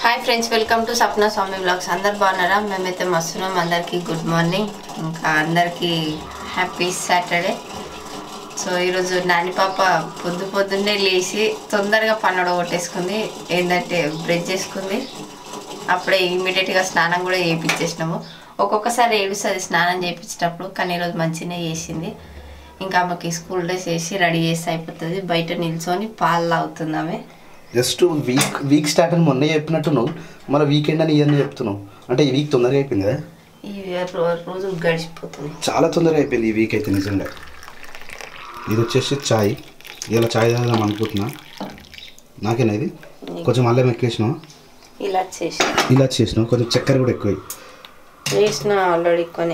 Hi friends welcome to Sapna Swamy blogs అందరు బాగున్నారా మేమైతే మస్తున్నాం అందరికీ గుడ్ మార్నింగ్ ఇంకా అందరికీ హ్యాపీ సాటర్డే సో ఈరోజు నాని పాప పొద్దు పొద్దున్నే లేచి తొందరగా పన్నడ కొట్టేసుకుంది ఏంటంటే బ్రష్ చేసుకుంది అప్పుడే ఇమీడియట్గా స్నానం కూడా చేయించేసినాము ఒక్కొక్కసారి ఏడుస్తుంది స్నానం చేయించేటప్పుడు కానీ ఈరోజు మంచిగానే చేసింది ఇంకా ఆమెకి స్కూల్ డ్రెస్ వేసి రెడీ చేసి అయిపోతుంది బయట నిల్చొని పాలు తాగుతుంది ఆమె జస్ట్ వీక్ వీక్ స్టార్ట్ అని మొన్న చెప్పినట్టున్నావు మన వీకెండ్ అని ఇవన్నీ చెప్తున్నావు అంటే ఈ వీక్ తొందరగా అయిపోయింది కదా ఈ రో- రోజు గడిచిపోతుంది చాలా తొందరగా అయిపోయింది ఈ వీక్ అయితే నిజంగా ఇది వచ్చేసి చాయ్ ఇలా చాయ్ తాగుదాం అనుకుంటున్నా నాకేనా ఇది కొంచెం అల్లం ఎక్కువేసినావు ఇలా చేసి ఇలా చేసినావు కొంచెం చక్కెర కూడా ఎక్కువ వేసిన ఆల్రెడీ కొని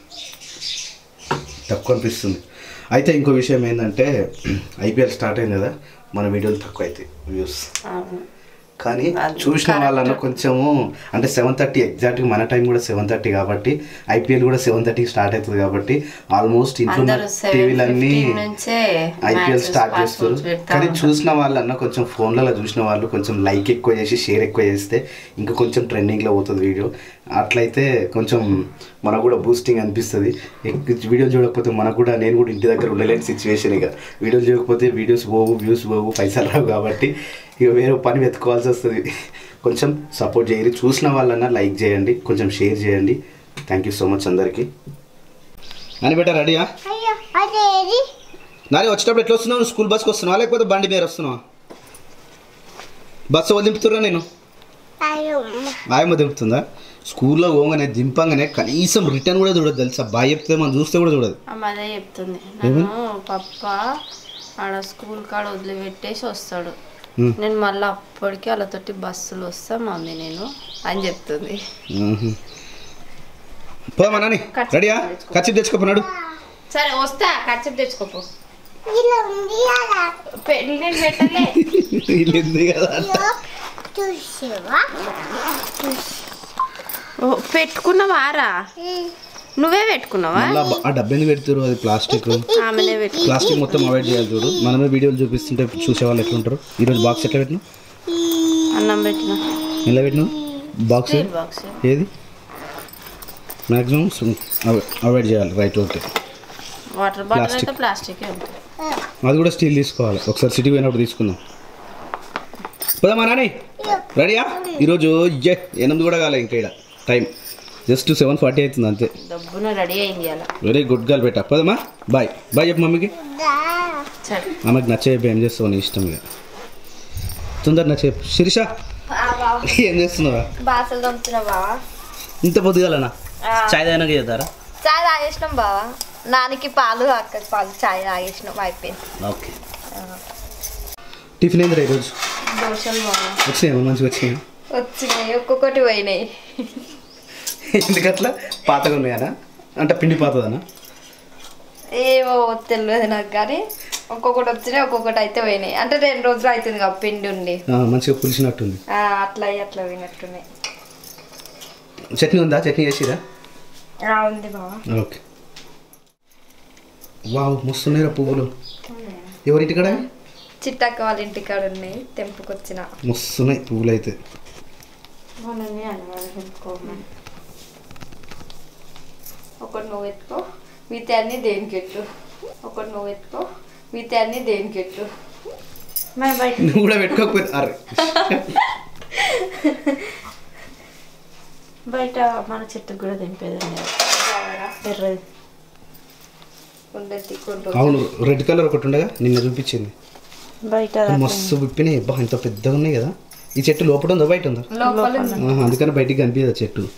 తక్కువ అనిపిస్తుంది అయితే ఇంకో విషయం ఏంటంటే ఐపీఎల్ స్టార్ట్ అయింది కదా మన వీడియోలు తక్కువ అవుతాయి వ్యూస్ అవును కానీ అది చూసిన correct. వాళ్ళను కొంచెము అంటే సెవెన్ థర్టీ ఎగ్జాక్ట్గా మన టైం కూడా సెవెన్ థర్టీ కాబట్టి ఐపీఎల్ కూడా సెవెన్ థర్టీకి స్టార్ట్ అవుతుంది కాబట్టి ఆల్మోస్ట్ ఇంట్లో అందరూ సెవెన్ టీవీలన్నీ ఫిఫ్టీన్ నుంచే ఐపీఎల్ matches, స్టార్ట్ fast చేస్తారు foods పెడతా కానీ ఉంటారు. చూసిన వాళ్ళన్న కొంచెం ఫోన్లలో చూసిన వాళ్ళు కొంచెం లైక్ ఎక్కువ చేసి షేర్ ఎక్కువ చేస్తే ఇంకా కొంచెం ట్రెండింగ్లో పోతుంది వీడియో అట్లయితే కొంచెం మనకు కూడా బూస్టింగ్ అనిపిస్తుంది వీడియోలు చూడకపోతే మనకు కూడా నేను కూడా ఇంటి దగ్గర ఉండలేని సిచ్యువేషన్ ఇక వీడియోలు చూడకపోతే వీడియోస్ పోవు వ్యూస్ పోవు పైసలు రావు కాబట్టి ఇక వేరే పని వెతుకోవాల్సి వస్తుంది కొంచెం సపోర్ట్ చేయండి చూసిన వాళ్ళన్నా లైక్ చేయండి కొంచెం షేర్ చేయండి థ్యాంక్ యూ సో మచ్ అందరికీ అని బెటర్ రెడీయా అయ్యో అదేది నాని వచ్చేటప్పుడు ఎట్లా వస్తున్నావు నువ్వు స్కూల్ బస్కి వస్తున్నావా లేకపోతే బండి మీద వస్తున్నావా బస్సు వాళ్ళు దింపుతురా నేను అయ్యో ఆయమ్మ దింపుతుందా స్కూల్లో పోగానే దింపంగానే కనీసం రిటర్న్ కూడా చూడదు తెలుసా బాయ్ చెప్తే మనం చూస్తే కూడా చూడదు ఆమె అదే చెప్తుంది ఏమని? నన్ను పప్ప ఆడ స్కూల్ కాడ వదిలిపెట్టేసి వస్తాడు ఉమ్. నేను మళ్ళీ అప్పటికి వాళ్ళతోటి బస్సులు వస్తా మమ్మీ నేను అని చెప్తుంది మ్మ్హ. పోదామా నాని కచ్చిప్ రెడీయా తెచ్చుకో. కచ్చిప్ తెచ్చుకోపోనాడు సరే వస్తా ఖర్చు తెచ్చుకోపో ఇలా ఉంది అలా పెళ్ళి నేను పెట్టలే వీళ్ళు ఉంది కదా అయ్యో చూసావా ఓ, పెట్టుకున్నావారా నువ్వే పెట్టుకున్నావా మళ్ళా బ- ఆ డబ్బు ఎందుకు పెడతారు అది ప్లాస్టిక్ ఆమెనే పెట్టు ప్లాస్టిక్ మొత్తం అవాయిడ్ చేయాలి చూడు మనమే వీడియోలు చూపిస్తుంటే చూసేవాళ్ళు ఎట్లుంటారు ఈరోజు బాక్స్ ఎట్లా పెట్టినావు అన్నం పెట్టిన ఎలా పెట్టినావు బాక్స్ స్టీల్ బాక్స్ ఏది మ్యాక్సిమం అవాయిడ్ చేయాలి right okay water bottle Plastic. అయితే ప్లాస్టిక్ ఉంటుంది అది కూడా స్టీల్ తీసుకోవాలి ఒకసారి సిటీ పోయినప్పుడు తీసుకుందాం పోదామా నాని రెడీయా ఈరోజు ఏ ఎనిమిది కూడా కాలే ఇంకా ఇక్కడ టైం జస్ట్ సెవెన్ ఫార్టీ అవుతుంది అంతే డబ్బున రెడీ అయింది అలా వెరీ గుడ్ గాల్ బెటా పోదామా బాయ్ బాయ్ చెప్పు మమ్మీకి దా సరే ఆమెకు నచ్చే ఏం చేస్తావు నీ ఇష్టం ఇక తొందర నచ్చే శిరీష ఏం చేస్తున్నావా బాసలు దొంగతున్నా బావా ఇంత పొద్దుగాలనా చాయ్ తాగినాక చేద్దారా చాయ్ తాగేసినాం బావా నానికి పాలు అక్కకి పాలు చాయ్ తాగేసినాం అయిపోయింది ఓకే టిఫిన్ ఏందిరా ఈరోజు దోశలు బాగా వచ్చినాయమ్మా మంచిగా వచ్చినాయా వచ్చినాయి ఒక్కొక్కటి పోయినాయి ఎందుకట్లా పాతగా ఉన్నాయనా అంటే పిండి పాతదనా ఏమో తెలియదు నాకు కానీ ఒక్కొక్కటి వచ్చినాయి ఒక్కొక్కటి అయితే పోయినాయి అంటే రెండు రోజులు అవుతుంది కదా పిండి ఉండి ఆ, మంచిగా పులిసినట్టుంది ఆ, అట్లా అయ్యి అట్లా పోయినట్టున్నాయి చట్నీ ఉందా చట్నీ చేసిరా ఆ, ఉంది బావా ఓకే వావ్ మస్తున్నాయిరా పువ్వులు ఎవరింటి కాడ చిట్టక్క వాళ్ళ ఇంటికాడ ఉన్నాయి తెంపుకొచ్చిన మస్తున్నాయి పువ్వులు అయితే మనల్ని అన్నమాట పెట్టుకోమని ఒకటి నువ్వు ఎత్తుకో మిగతా అన్ని దేనికి ఎట్టు ఒకటి నువ్వు ఎత్తుకో మిగతా అన్ని దేనికి ఎట్టు మరి బయట నువ్వు కూడా పెట్టుకోకపోతే అరే బయట మన చెట్టుకు కూడా తెంపేదండి ఎర్రది ఉండేది కొన్ని రోజులు అవును రెడ్ కలర్ ఒకటి ఉండగా నిన్న చూపించింది బయట మస్తు విప్పినాయి బా ఇంత పెద్దగా ఉన్నాయి కదా ఈ చెట్టు లోపల ఉందా బయట ఉందా లోపల ఉంది. ఆహా, అందుకని బయటికి కనిపించదు ఆ చెట్టు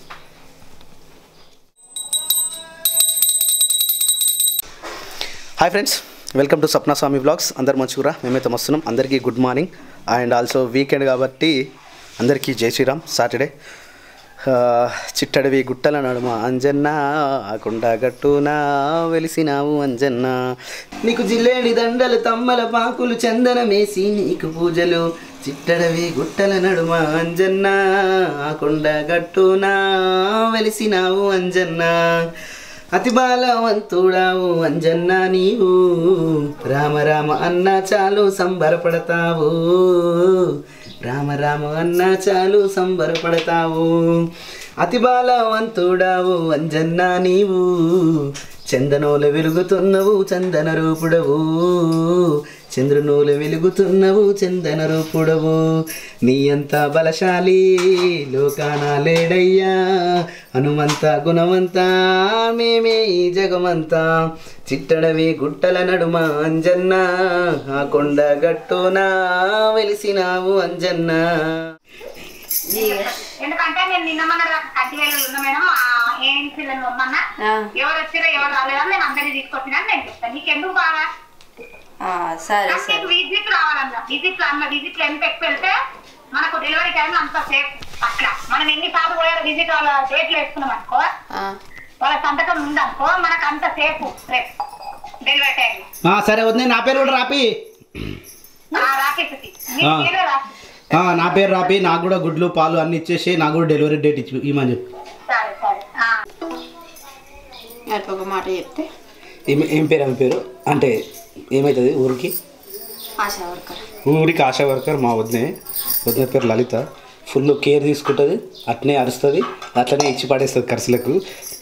hi friends welcome to Sapna Swamy blogs అందరు మంచిగురా మేమైతే వస్తున్నాం అందరికీ good morning and also weekend కాబట్టి అందరికీ జై శ్రీరామ్ సాటర్డే చిట్టడవి గుట్టల నడుమ అంజన్న కొండ గట్టునా వెలిసినావు అంజన్న నీకు జిల్లేడి దండలు తమ్మల పాకులు చందనమేసి నీకు పూజలు చిట్టడవి గుట్టల నడుమ అంజన్న కొండ గట్టునా వెలిసినావు అంజన్న అతి బాలవంతుడావు అంజన్న నీవు రామ రామ అన్న చాలు సంబరపడతావు రామ రామ అన్నా చాలు సంబరపడతావు అతి బాలవంతుడావు అంజన్న నీవు చందనోల వెలుగుతున్నవు చందన రూపుడవు చంద్రనోల వెలుగుతున్నవు చందన రూపుడవు నీ అంత బలశాలి లోకాన లేడయ్యా హనుమంత గుణవంత మేమే ఈ జగమంతా చిట్టడవి గుట్టల నడుమ అంజన్న ఆ కొండ గట్టున వెలిసినావు అంజన్న ఎందుకంటే నేను నిన్న మొన్న కట్టివేలు ఉన్నా మేడం ఆ ఏఎన్సీలను ఉమ్మన్నా ఆ, ఎవరు వచ్చినా ఎవరు రాలేదా నేను అందరినీ తీసుకొచ్చినా నేను చెప్తాను నీకెందుకు బాగా ఆ, సరే నాకు సరే నీకు విజిట్ రావాలన్నా విజిట్ అన్న విజిట్ ఎంత ఎక్కువ వెళ్తే మనకు డెలివరీ టైం అంత సేఫ్ అట్లా మనం ఎన్నిసార్లు పోయారు విజిట్ వాళ్ళ డేట్లు వేసుకున్నాం అనుకో ఆ, వాళ్ళ సంతకం ఉందనుకో మనకు అంత సేఫ్ రేపు డెలివరీ టైం ఆ, సరే వద్దు నా పేరు కూడా రాపి రాకేసి ఆ. నీకు రా ఆ, నా పేరు రాపి నాకు కూడా గుడ్లు పాలు అన్ని ఇచ్చేసి నాకు కూడా డెలివరీ డేట్ ఇచ్చి ఇవ్వమని చెప్పు సరే సరే ఆ. అట్లా ఒక మాట చెప్తే ఏం ఏం పేరు ఆమె పేరు అంటే ఏమవుతుంది ఊరికి ఆశా వర్కర్ ఊరికి ఆశా వర్కర్ మా వదినే వదిన పేరు లలిత ఫుల్ కేర్ తీసుకుంటుంది అట్నే అరుస్తుంది అట్లనే ఇచ్చి పడేస్తుంది ఖర్చులకు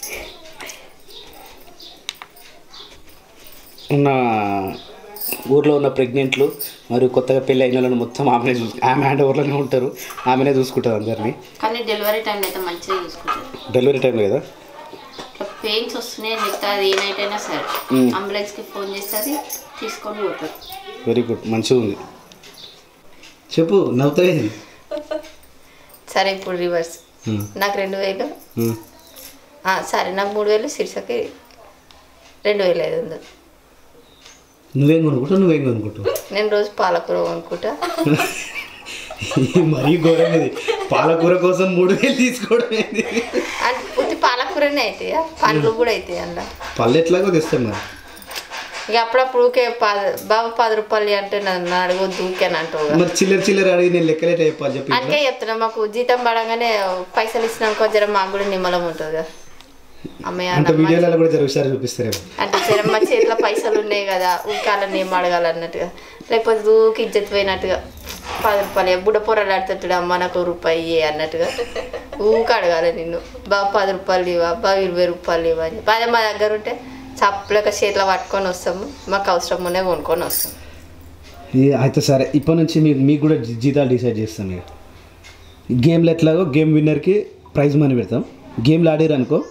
ఉన్న ఊర్లో ఉన్న ప్రెగ్నెంట్లు మరియు కొత్తగా పెళ్ళి అయిన వాళ్ళని మొత్తం ఆమెనే చూసు ఆమె హ్యాండ్ ఓవర్లోనే ఉంటారు ఆమెనే చూసుకుంటుంది అందరినీ కానీ డెలివరీ టైం అయితే మంచిగా చూసుకుంటారు డెలివరీ టైంలో కదా ఇట్లా పెయిన్స్ వస్తున్నాయి అని చెప్తే అది ఏ నైట్ అయినా సరే మ్మ్. అంబులెన్స్కి ఫోన్ చేస్తుంది తీసుకొని పోతారు వెరీ గుడ్ మంచిగా ఉంది చెప్పు నవ్వుతాయి సరే ఇప్పుడు రివర్స్ నాకు రెండు వేలు ఆ, సరే నాకు మూడు వేలు శీర్షకి రెండు వేలు ఐదు వందలు నువ్వేం కొనుక్కుంటావు నువ్వేం కొనుక్కుంటావు నేను రోజు పాలకూర కొనుక్కుంటా మరీ ఘోరం ఇది పాలకూర కోసం మూడు వేలు తీసుకోవడం ఏంది అంటే పూర్తి పాలకూరనే అవుతాయి పండ్లు కూడా అవుతాయి అందులో పళ్ళు ఎట్లాగో తెస్తాం మరి ఇక అప్పుడప్పుడు ఊకే పది బాబు పది రూపాయలు అంటే నన్ను అడగొద్దు ఊకే అని అంటావు కదా. మరి చిల్లర చిల్లర అడిగి నేను లెక్కలేట చెప్పాలి చెప్పి అందుకే చెప్తున్నా మాకు జీతం పడంగానే పైసలు ఇచ్చినాక జర మాకు కూడా నిమ్మలం ఉంటుంది కదా అమ్మయ్య అంత నమ్మ- వీడియోలలో కూడా జర హుషారు చూపిస్తారేమో అంటే సరే మా చేతిలో పైసలు ఉన్నాయి కదా ఊకాలని ఏం అడగాలన్నట్టుగా లేకపోతే ఊకి ఇజ్జత్ పోయినట్టుగా పది రూపాయలు బుడ్డ పొరలు ఆడుతుంటాడు అమ్మ నాకు రూపాయి ఇయ్యి అన్నట్టుగా ఊక అడగాలి నిన్ను బాబు పది రూపాయలు ఇవ్వ బాబు ఇరవై రూపాయలు ఇవ్వ అని చెప్పి అదే మా దగ్గర ఉంటే చప్పలేక చేతిలో పట్టుకొని వస్తాము మాకు అవసరం ఉన్నే కొనుక్కొని వస్తాం ఈ- అయితే సరే ఇప్పటి నుంచి మీకు మీకు కూడా జీ- జీతాలు డిసైడ్ చేస్తాం మీరు గేమ్లు ఎట్లాగో గేమ్ విన్నర్కి ప్రైజ్ మనీ పెడతాం గేమ్లు ఆడారు అనుకో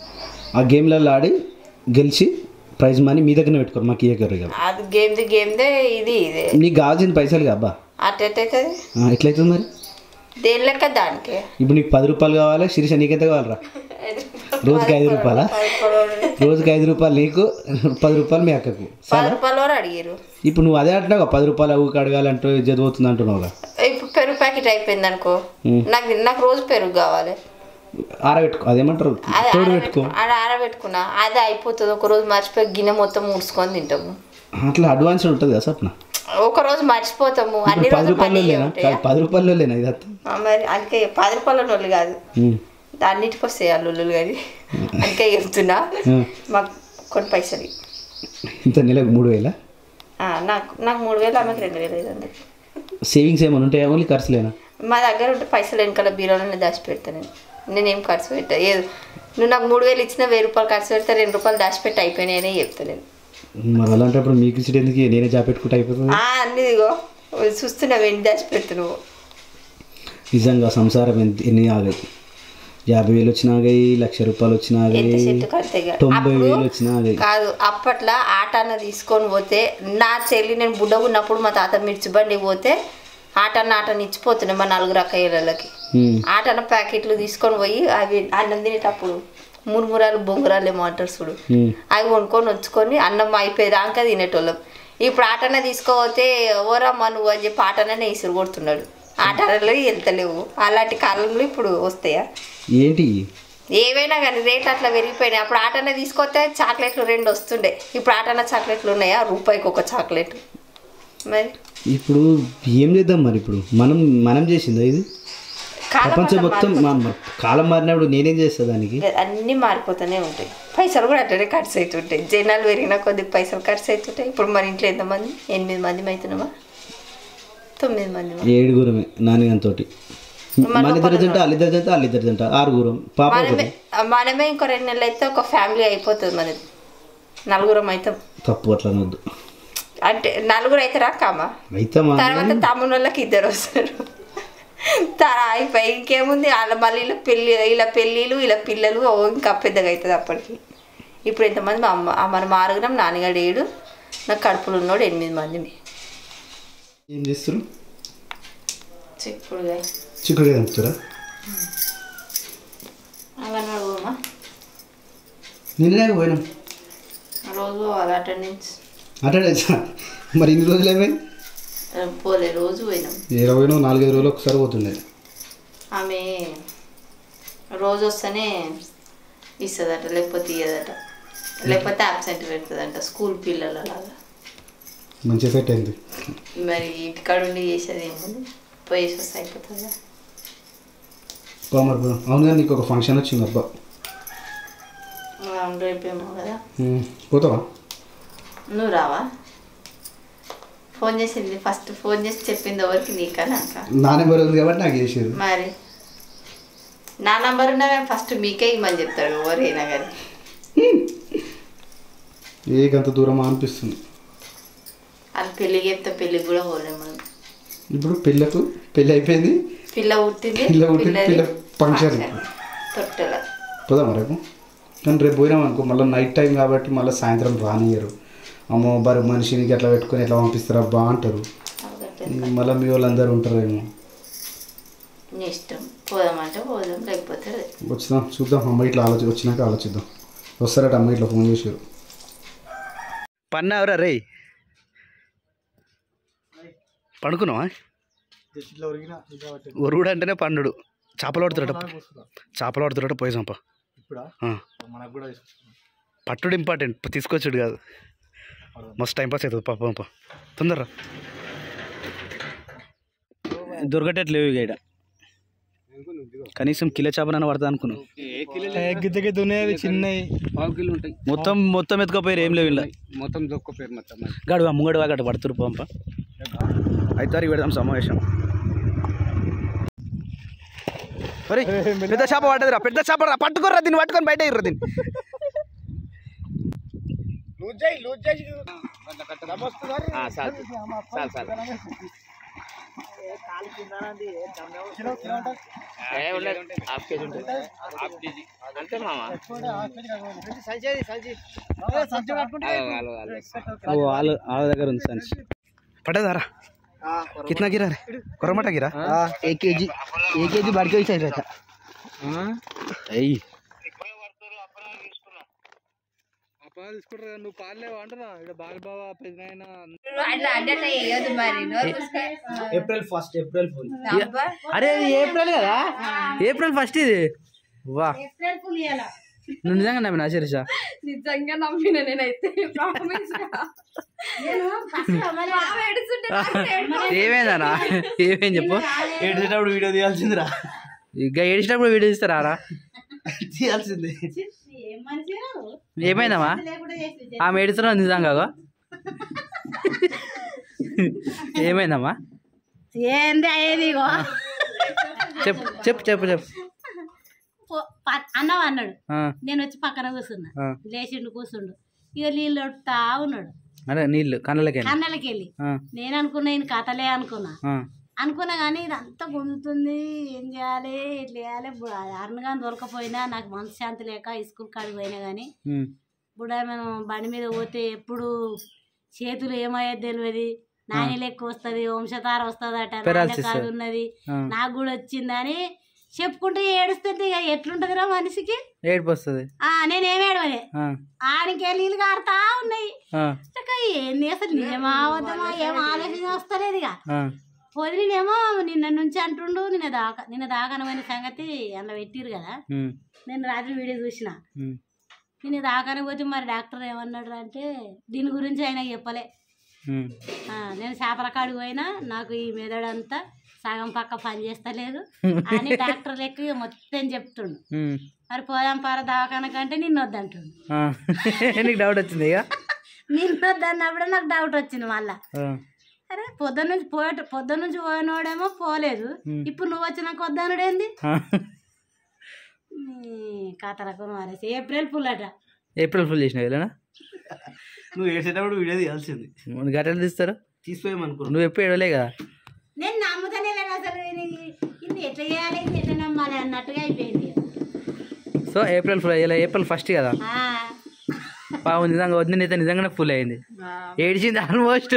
ఆ గేమ్లలో ఆడి గెలిచి ప్రైజ్ మనీ మీ దగ్గర పెట్టుకోరు మాకు ఇయ్యకరు ఇక అది గేమ్ది గేమ్దే ఇది ఇదే నీకు కావాల్సిన పైసలు అబ్బా అట్టయితుంది ఎట్లయితుంది మరి దేని లెక్క దానికి ఇప్పుడు నీకు పది రూపాయలు కావాలి శిరీష నీకెంత కావాలరా రోజుకి ఐదు రూపాయలా రోజుకి ఐదు రూపాయలు నీకు పది రూపాయలు మీ అక్కకు పది సరే రూపాయలు వరకు అడిగారు ఇప్పుడు నువ్వు అదే అంటున్నావు పది రూపాయలు ఊరికి అడగాలంటూ ఇజ్జత్ పోతుంది అంటున్నావుగా ఇప్పుడు పెరుగు ప్యాకెట్ అయిపోయింది అనుకో నాకు నాకు రోజు పెరుగు కావాలి ఆరబెట్టుకో అదేమంటారు అది తోడు పెట్టుకో ఆరబెట్టుకున్నా అది ఆరబెట్టుకున్నా అది అయిపోతుంది ఒక రోజు మర్చిపోయి గిన్నె మొత్తం ముడుచుకొని తింటాము అట్లా అడ్వాన్స్ ఉంటుంది కదా స్వప్న ఒక రోజు మర్చిపోతాము అన్ని ఇప్పుడు పది రోజులు పని రూపాయలు లేనా ఉంటాయా కాదు, పది రూపాయలు లేనా ఇది అత్త ఆ, మరి అందుకే పది రూపాయల నోళ్ళు కాదు ఉమ్. అన్నిటికి వస్తాయి అల్లుళ్ళు కానీ అందుకే చెప్తున్నా ఉమ్. మాకు కొన్ని పైసలు ఇవ్వు. ఇంత నెలకు మూడు వేల ఆ, నాకు నాకు మూడు వేలు ఆమెకు రెండు వేలు ఐదు వందలు సేవింగ్స్ ఏమైనా ఉంటాయా ఓన్లీ ఖర్చులేనా మా దగ్గర ఉంటే పైసలు వెనకాల బీరోలోనే దాచి పెడతాను నేను నేనేం ఖర్చు పెట్టా ఏదో నువ్వు నాకు మూడు వేలు ఇచ్చిన వెయ్యి రూపాయలు ఖర్చు పెడితే రెండు రూపాయలు దాచిపెట్టి అయిపోయినాయనే చెప్తాను నేను మరి అలాంటప్పుడు మీకు ఇచ్చేది ఎందుకు నేనే జాబ్ పెట్టుకుంటే అయిపోతుంది ఆ, అన్ని ఇదిగో చూస్తున్నావు ఎన్ని దాచి పెడుతున్నావు నిజంగా సంసారం ఎంత ఎన్ని ఆగాయి యాభై వేలు వచ్చినా ఆగాయి లక్ష రూపాయలు వచ్చినా ఎంత ఆగాయి చెట్టు కడితే తొంభై వేలు వచ్చినా ఆగాయి కాదు అప్పట్లో ఆట అన్న తీసుకొని పోతే నా చెల్లి నేను బుడ్డగా ఉన్నప్పుడు మా తాత మిర్చి బండి పోతే ఆటన్న ఆటని ఇచ్చిపోతున్నాయి మా నలుగురు అక్కయ్యలకి ఉమ్. ఆటన్న ప్యాకెట్లు తీసుకొని పోయి అవి అన్నం తినేటప్పుడు మురుమురాలు బొంగురాలు ఏమో అంటారు చూడు ఉమ్. అవి కొనుక్కొని వచ్చుకొని అన్నం అయిపోయేదాకా తినేటోళ్ళం ఇప్పుడు ఆటన తీసుకోపోతే ఓరమ్మా నువ్వు అని చెప్పి ఆటననే ఇసురు కొడుతున్నాడు ఆటలలో వెళ్తలేవు అలాంటి కాలంలో ఇప్పుడు వస్తాయా ఏంటి ఏవైనా కానీ రేట్లు అట్లా పెరిగిపోయినాయి అప్పుడు ఆటన తీసుకొస్తే చాక్లెట్లు రెండు వస్తుండే ఇప్పుడు ఆటన చాక్లెట్లు ఉన్నాయా రూపాయికి ఒక చాక్లెట్ మరి ఇప్పుడు ఏం చేద్దాం మరి ఇప్పుడు మనం మనం చేసిందా ఇది కాలం ప్రపంచం అట్లా మొత్తం మా- మా- కాలం మారినప్పుడు నేనేం చేస్తా దానికి మారిపోతుంది. అన్నీ మారిపోతూనే ఉంటాయి పైసలు కూడా అట్లనే ఖర్చు అవుతుంటాయి జనాలు పెరిగినా కొద్ది పైసలు ఖర్చు అవుతుంటాయి ఇప్పుడు మన ఇంట్లో ఎంతమంది ఎనిమిది మంది అవుతున్నామా తొమ్మిది మంది ఏడుగురమే నాన్నగారితోటి మన ఇద్దరు తింటా వాళ్ళిద్దరు తింటా వాళ్ళిద్దరు తింటా ఆరుగురం పాప మనమే ఒకటి మనమే ఇంకో రెండు నెలలు అయితే ఒక ఫ్యామిలీ అయిపోతుంది మనది నలుగురం అయితే తప్పు అట్లా అనొద్దు అంటే నలుగురు అయితే రాకమ్మా అయితే మా తర్వాత తమ్ముని వాళ్ళకి ఇద్దరు వస్తారు త- అయిపోయి ఇంకేముంది వాళ్ళ మళ్ళీ ఇలా పెళ్ళి ఇలా పెళ్ళిళ్ళు ఇలా పిల్లలు ఓ ఇంకా పెద్దగా అవుతుంది అప్పటికి ఇప్పుడు ఎంతమంది మా అమ్మ మన మారుగురం నాన్నగాడు ఏడు నాకు కడుపులో ఉన్నోడు ఎనిమిది మంది ఏం చేస్తారు చిక్కుడుగా చిక్కుడుగా తింటారా అవన్నీ అడుగుమా నిన్ననే పోయినాం రోజు పోవాలి అటెండెన్స్ అటే మరి ఇన్ని రోజులు ఏమై పోలే రోజు పోయినాం ఏ పోయినాం నాలుగైదు రోజులు ఒకసారి పోతుండే ఆమె రోజు వస్తేనే ఇస్తుందట లేకపోతే ఇయ్యదట లేకపోతే అబ్సెంట్ పెడుతుందంట స్కూల్ పిల్లల లాగా మంచిగా సెట్ అయింది మరి ఇంటికాడ ఉండి చేసేది ఏముంది పోయేసి వస్తే అయిపోతుందా పో మరి పో. అవును కానీ నీకు ఒక ఫంక్షన్ వచ్చింది అబ్బా అవును, రేపేమో కదా ఉమ్, పోతావా నువ్వు రావా ఫోన్ చేసింది ఫస్ట్ ఫోన్ చేసి చెప్పింది ఎవరికి నీకా నాక నా నెంబర్ ఉంది కాబట్టి నాకు చేసారు మరి నా నంబర్ ఉన్నా మేము ఫస్ట్ మీకే ఇమ్మని చెప్తారు ఎవరైనా కానీ ఏకంత దూరమా అనిపిస్తుంది అది పెళ్ళికి చెప్తే పెళ్ళికి కూడా పోలేము మనం ఇప్పుడు పెళ్ళకు పెళ్ళి అయిపోయింది పిల్ల పుట్టింది పిల్ల పుట్టింది, పిల్లది పిల్ల function. తొట్టెల పోదామా రేపు కానీ రేపు పోయినాం అనుకో మళ్ళీ నైట్ టైం కాబట్టి మళ్ళీ సాయంత్రం రానియరు అమ్మో బరి మనిషిని ఎట్లా పెట్టుకొని ఎట్లా పంపిస్తారు అబ్బా అంటారు మళ్ళీ మీ వాళ్ళందరూ ఉంటారేమో నీ ఇష్టం పోదామంటే పోదాం లేకపోతే లేదు. వచ్చుదాం చూద్దాం అమ్మ ఇట్లా ఆలోచి వచ్చినాక ఆలోచిద్దాం వస్తారట అమ్మ ఇట్లా ఫోన్ చేశారు పన్నావురా రే పండుకున్నావా ఒరుగుడు అంటేనే పండుడు చేపలు పడుతురట చేపలు పడుతురట పోయి చంప పట్టుడు ఇంపార్టెంట్ తీసుకొచ్చుడు కాదు మస్తు టైం పాస్ అవుతుంది పాప పంప తొందరరా దొరకటట్లేవు ఇక ఈడ కనీసం కిలో చేపనైనా పడతా అనుకున్నాను చిన్నవి మొత్తం మొత్తం ఎత్తుకపోయారు ఏం లేవు ఇలా మొత్తం దొక్కపోయారు మొత్తం గడు ముంగడు గట్ట పడుతురు పంప అయితే పెడదాం సమావేశం ఒరేయ్, పెద్ద చేప పడ్డదిరా పెద్ద చేప రా పట్టుకోర్రా దీన్ని పట్టుకొని బయట ఇర్రా దీన్ని ఓ ఆలు ఆల దగ్గర ఉంది సంచి పడ్డదారా కిतना गिरा रे కొరమట గిరా एक के जी एक के जी बढ़ के ही सही रहता అయ్యి నువ్వు పాడలేవు అంటున్నా ఇక్కడ బాలబాబా పెద్దనాయన అట్లా అంటే అట్లా వేయొద్దు మరి నోరు మూసుకో. ఏప్రిల్ ఫస్ట్ ఏప్రిల్ ఫుల్ అబ్బా. అరే ఇది ఏప్రిల్ కదా ఏప్రిల్ ఫస్ట్ ఇది వా నువ్వు నిజంగా నమ్మినా శిరీష నిజంగా నమ్మిన నేనైతే ప్రామిస్ ఏమైందనా ఏమేం చెప్పు ఏడ్చేటప్పుడు వీడియో తీయాల్సిందిరా ఇక ఏడిచినప్పుడు వీడియో తీస్తారా రా తీయాల్సిందే ఏమైందమ్మా ఆమె ఏడుస్తున్నా నిజంగా గో. ఏమైందమ్మా ఏంది అయ్యేది ఇగో చెప్పు చెప్పు చెప్పు చెప్పు పో- ప- అన్నావు అన్నాడు ఆ, నేను వచ్చి పక్కన కూర్చున్నా ఆ. లేచిండు కూర్చుండు ఇక నీళ్ళు వడుతా ఉన్నాడు అదే నీళ్ళు కళ్ళకి కన్నలకి వెళ్ళి నేను అనుకున్నా ఈయన కథలే అనుకున్నా అనుకున్నా కానీ ఇదంతా గుంతుంది ఏం చేయాలి ఇట్లా చేయాలి అరణగా దొరకపోయినా నాకు మనశ్శాంతి లేక స్కూల్ కాడికి పోయినా కానీ ఇప్పుడు మనం బండి మీద పోతే ఎప్పుడు చేతులు ఏమయ్యేది తెలియదు నాని లెక్క వస్తుంది వంశతార వస్తుందట Paralysis. కాదు ఉన్నది ఆ. నాకు కూడా వచ్చిందని చెప్పుకుంటే ఏడుస్తుంది ఇక ఎట్లుంటదిరా మనిషికి ఏడుపు వస్తుంది ఆ నేనేమేడవలే ఆడికి నీళ్ళు కారుతా ఉన్నాయి చక్క ఏంది అసలు నిజమా అబద్ధమా ఏం ఆలోచన వస్తలేదు ఇక వదిలినేమో నిన్న నుంచి అంటుండు నిన్న దాకా నిన్న దాకానమైన సంగతి అందులో పెట్టిరు కదా నేను రాత్రి వీడియో చూసిన నేను దాకానే పోతే మరి డాక్టర్ ఏమన్నాడు అంటే దీని గురించి ఆయన చెప్పలే ఆ, నేను చేపల కాడికి పోయినా నాకు ఈ మెదడంతా సగం పక్క పని చేస్తలేదు అని డాక్టర్ లెక్క ఇక మొత్తం చెప్తుండు మరి పోదాం పార దవాఖాన కంటే నిన్ను వద్దంటుండు నీకు డౌట్ వచ్చింది ఇక నిన్ను వద్దన్నప్పుడు నాకు డౌట్ వచ్చింది మళ్ళా అరే పొద్దున్న నుంచి పోయేట పొద్దున్న నుంచి పోయినోడేమో పోలేదు ఇప్పుడు నువ్వు వచ్చినాక వద్దనుడేంది కథలకు మారేసి ఏప్రిల్ ఫుల్ అట ఏప్రిల్ ఫుల్ చేసినావు వెళ్ళనా నువ్వు వేసేటప్పుడు వీడియో తీయాల్సింది గట్టలు తీస్తారు తీసిపోయామనుకో నువ్వు ఎప్పుడు ఏడవలే కదా నేను నమ్ముతానే లేదు అసలు ఇది ఇది ఎట్లా చేయాలి ఇది ఎట్లా నమ్మాలి అన్నట్టుగా అయిపోయింది సో ఏప్రిల్ ఫుల్ అయ్యేలా ఏప్రిల్ ఫస్ట్ కదా ఆ, పావు నిజంగా వద్దు అయితే నిజంగానే ఫుల్ అయింది ఏడిచింది ఆల్మోస్ట్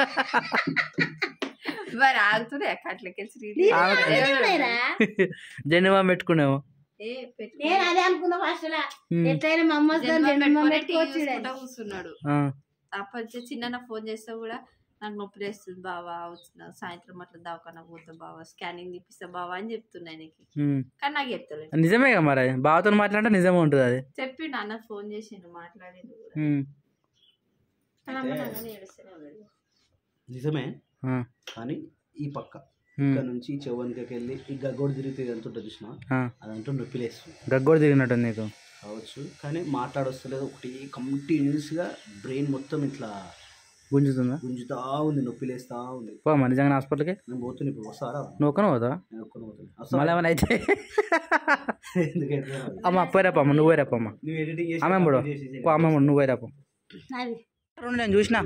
మరి ఆగుతున్నాయి అట్లకెళ్ళి ఏమైనా? జెండుమా పెట్టుకున్నాము ఏ పెట్టు నేను అదే అనుకున్నా ఫస్ట్ లా ఎట్లయినా మా అమ్మ వస్తుంది, జన్మ జన్మ పెట్టుకొని పెట్టుకోవచ్చు టీవీ ఈడ. చూసుకుంటా కూర్చున్నాడు ఆ, అప్పటి చిన్న ఫోన్ చేస్తే కూడా నాకు నొప్పి లేస్తుంది బావా వచ్చిన సాయంత్రం అట్లా దవాఖాన పోతా బావా స్కానింగ్ తీపిస్తా బావా అని చెప్తున్నా ఆయనకి ఉమ్. కానీ నాకు చెప్తలేదు నిజమే కదా మరి బావతో మాట్లాడితే నిజమే ఉంటుంది అది చెప్పిండు అన్న ఫోన్ చేసిండు మాట్లాడిండు కూడా ఉమ్. కానీ అమ్మ నాన్న ఏడుస్తూనే ఉన్నాడు నిజమే ఆ, కానీ ఈ పక్క ఉమ్. ఇక్కడ నుంచి ఈ చెవునికి వెళ్ళి ఈ గగ్గోడు తిరిగితే ఎంత ఉంటుంది చూసిన ఆ. అదంతా నొప్పి లేస్తుంది గగ్గోడు తిరిగినట్టు నీకు కావచ్చు కానీ మాట్లాడొస్తలేదు ఒకటి కంటిన్యూస్గా బ్రెయిన్ మొత్తం ఇట్లా గుంజుతుందా గుంజుతా ఉంది నొప్పి లేస్తా ఉంది పో మరి నిజంగా హాస్పిటల్కి నేను పోతున్నా ఇప్పుడు వస్తారా నువ్వు ఒక్కనే పోతావా నేను ఒక్కనే పోతున్నా మళ్ళీ వస్తావా? ఏమైనా అయితే ఎందుకంటే అమ్మ పోయిరాపమ్మ నువ్వు పోయిరాపమ్మ నువ్వు ఎడిటింగ్ చేసి అమ్మ ముడు చేసి- చేసి- పో అమ్మ ముడు నువ్వు పోయిరాపమ్మ అది రెండు నేను చూసిన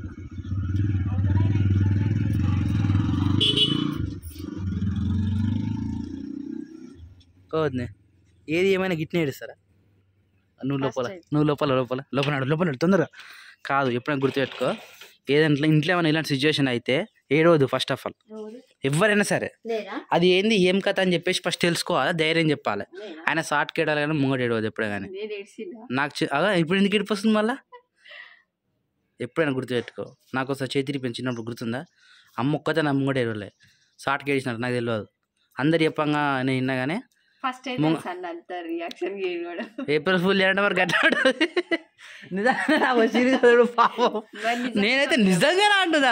కోవద్నే ఏది ఏమైనా గిట్నే ఏడుస్తారా నువ్వు లోపల నువ్వు లోపల లోపల లోపల నడు, లోపల నడు, తొందరగా కాదు ఎప్పుడైనా గుర్తుపెట్టుకో ఏదంటే ఇంట్లో ఏమైనా ఇలాంటి సిచ్యువేషన్ అయితే ఏడవద్దు ఫస్ట్ ఆఫ్ ఆల్ ఎవరైనా సరే లేదా అది ఏంది ఏం కథ అని చెప్పేసి ఫస్ట్ తెలుసుకోవాలి ధైర్యం చెప్పాలి ఆయన షార్ట్ కేడాలి కానీ ముంగడు ఏడవద్దు ఎప్పుడే కానీ నేను ఏడ్చిందా నాకు చె- అగా ఇప్పుడు ఎందుకు ఏడిపోతుంది మళ్ళా ఎప్పుడైనా గుర్తుపెట్టుకో నాకు ఒకసారి చేతిరి పెంచినప్పుడు గుర్తుందా అమ్మ ఒక్కతే నా ముంగడ ఏడవలే షార్ట్కి ఏడిచినట్టు నాకు తెలియదు అందరు చెప్పంగా నేను విన్నా కానీ ఫస్ట్ టైం అన్న అంత రియాక్షన్ కూడా ఏప్రిల్ ఫుల్ చేయడం వరకు అట్టాడు నిజంగా నాకు వచ్చింది కదా పాపం నేనైతే నిజంగానే అంటున్నా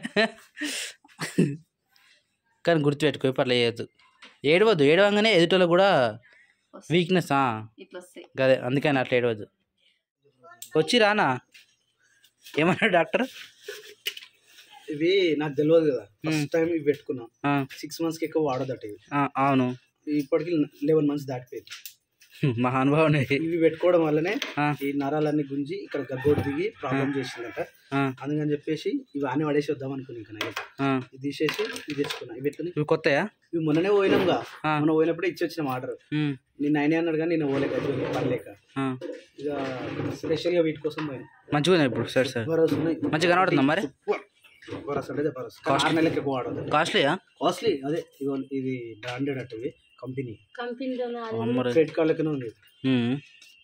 కానీ గుర్తుపెట్టుకో ఇప్పుడు అట్లా చేయొద్దు ఏడవద్దు ఏడవంగానే ఎదుటోళ్ళు కూడా వీక్నెస్ ఇట్లా వస్తాయి గదే అందుకని అట్లా ఏడవద్దు వచ్చి రానా ఏమన్నాడు డాక్టర్ ఇవి నాకు తెలియదు కదా ఫస్ట్ టైం ఇవి పెట్టుకున్నా ఆ, సిక్స్ మంత్స్కి ఎక్కువ వాడదట ఇవి ఆ, అవును ఇప్పటికి లెవెన్ మంత్స్ దాటిపోయింది మహానుభావుని ఇవి పెట్టుకోవడం వల్లనే ఆ. ఈ నరాలన్నీ గుంజి ఇక్కడ గగ్గోడు దిగి ప్రాబ్లం చేసిందట ఆ, అందుకని చెప్పేసి ఇవి ఆనే పడేసి వద్దాం అనుకున్నా ఇంకా నైట్ ఆ. ఇది తీసేసి ఇది తెచ్చుకున్నా ఇవి ఎట్లుంది ఇవి కొత్తయా ఇవి మొన్ననే పోయినాంగా ఆ. మొన్న పోయినప్పుడే ఇచ్చి వచ్చిన ఆర్డర్ ఉమ్, నేను అయినా అన్నాడు కానీ నేను పోలేక అది పడలేక ఆ. ఇక స్పెషల్గా వీటి కోసం పోయినా మంచిగా ఉంది ఇప్పుడు సరే సరే జబర్దస్త్ ఉన్నాయి మంచిగా కనబడుతుందా మరి జబర్దస్త్ అంటే జబర్దస్త్ కానీ ఆరు నెలలకి ఎక్కువ వాడదు కాస్ట్లీయా కాస్ట్లీ అదే ఇగో ఇది బ్రాండెడ్ అట్టు ఇవి కంపెనీ కంపెనీలో మరి క్రెడిట్ కార్డ్ లెక్కనే ఉంది ఉమ్.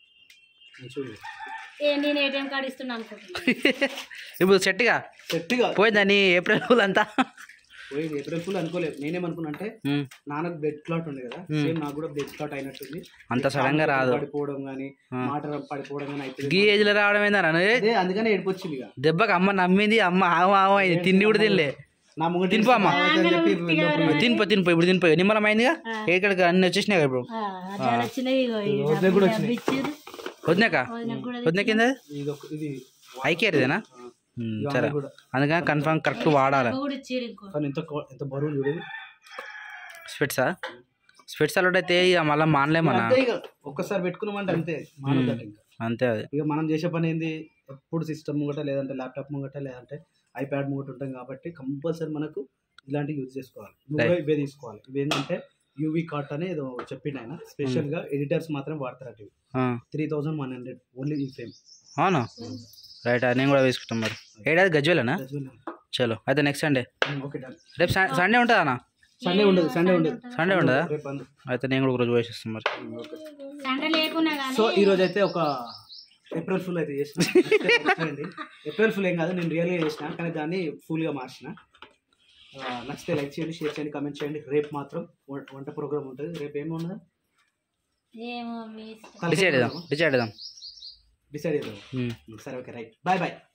చూడు ఏ నేను ఏటీఎం కార్డు ఇస్తున్నా అనుకుంటున్నా ఇప్పుడు సెట్గా సెట్గా పోయిందని ఏప్రిల్ ఫుల్ అంతా పోయింది ఏప్రిల్ ఫుల్ అనుకోలేదు నేనేమనుకున్నా అంటే ఉమ్, నాన్నకు బ్లడ్ క్లాట్ ఉంది కదా సేమ్ నాకు కూడా బ్లడ్ క్లాట్ అయినట్టుంది అంత సడన్ గా రాదు పడిపోవడం కానీ మాట పడిపోవడం కానీ అవుతుంది గీ ఏజ్ లో రావడం ఏందన్నా అదే అందుకనే ఏడిపోచ్చింది ఇక దెబ్బకి అమ్మ నమ్మింది అమ్మ ఆవ ఆవ అయింది తిండి కూడా తినలే నా ముంగట తినిపో అమ్మ అని చెప్పి లోపల తినిపో తినిపో ఇప్పుడు తినిపో నిమ్మలం అయిందిగా ఎక్కడికి అన్ని వచ్చేసినాయి ఇప్పుడు ఆ, అట్లా వచ్చినాయి ఇగో ఈ వదిన కూడా వచ్చినాయి. ఇచ్చారు వదినాక వదిన కింద ఇది ఒక ఇది ఐకేరిదేనా సరే అందుకని కన్ఫర్మ్ కరెక్ట్ వాడాలి కూడా ఇచ్చారు ఇంకో కానీ ఎంత కో- ఎంత బరువు చూడేది స్పెట్సా స్పెట్స్ అలవాటు అయితే ఇక మళ్ళీ మానలేమన్నా అంతే ఇక ఒక్కసారి పెట్టుకున్నామంటే అంతే మానవుతాడు ఇంకా అంతే అది ఇక మనం చేసే పని ఏంది ఎప్పుడు సిస్టమ్ ముంగట లేదంటే ల్యాప్టాప్ ముంగట లేదంటే ఐప్యాడ్ ముంగట ఉంటాం కాబట్టి కంపల్సరీ మనకు ఇలాంటివి యూజ్ చేసుకోవాలి నువ్వు కూడా ఇవే తీసుకోవాలి ఇవి ఏంటంటే యూవీ కార్ట్ అని ఏదో చెప్పిండు ఆయన స్పెషల్గా ఎడిటర్స్ మాత్రం వాడతారట ఇవి ఆ, three thousand one hundred only ఈ ఫ్రేమ్ అవునా రైట్ నేను కూడా వేసుకుంటాం మరి ఏడాది గజ్వేలేనా చలో అయితే నెక్స్ట్ సండే ఓకే డన్ రేపు స- సండే ఉంటుందా అన్న సండే ఉండదు సండే ఉండదు సండే ఉండదా రేపు అందు అయితే నేను కూడా ఒక రోజు వేసేస్తాను మరి సంట లేకున్నా కానీ సో ఈ రోజు అయితే ఒక ఏప్రిల్ ఫుల్ అయితే చేసిన అండి. ఏప్రిల్ ఫుల్ ఏం కాదు నేను రియల్గా చేసిన కానీ దాన్ని ఫుల్గా మార్చిన ఆ, నచ్చితే లైక్ చేయండి షేర్ చేయండి కమెంట్ చేయండి రేపు మాత్రం వం- వంట ప్రోగ్రామ్ ఉంటుంది రేపు ఏమి ఉన్నదా ఏమో మీ ఇష్టం. డిసైడ్ చేద్దాం డిసైడ్ చేద్దాం డిసైడ్ చేద్దాం ఉమ్. సరే ఓకే రైట్ బాయ్ బాయ్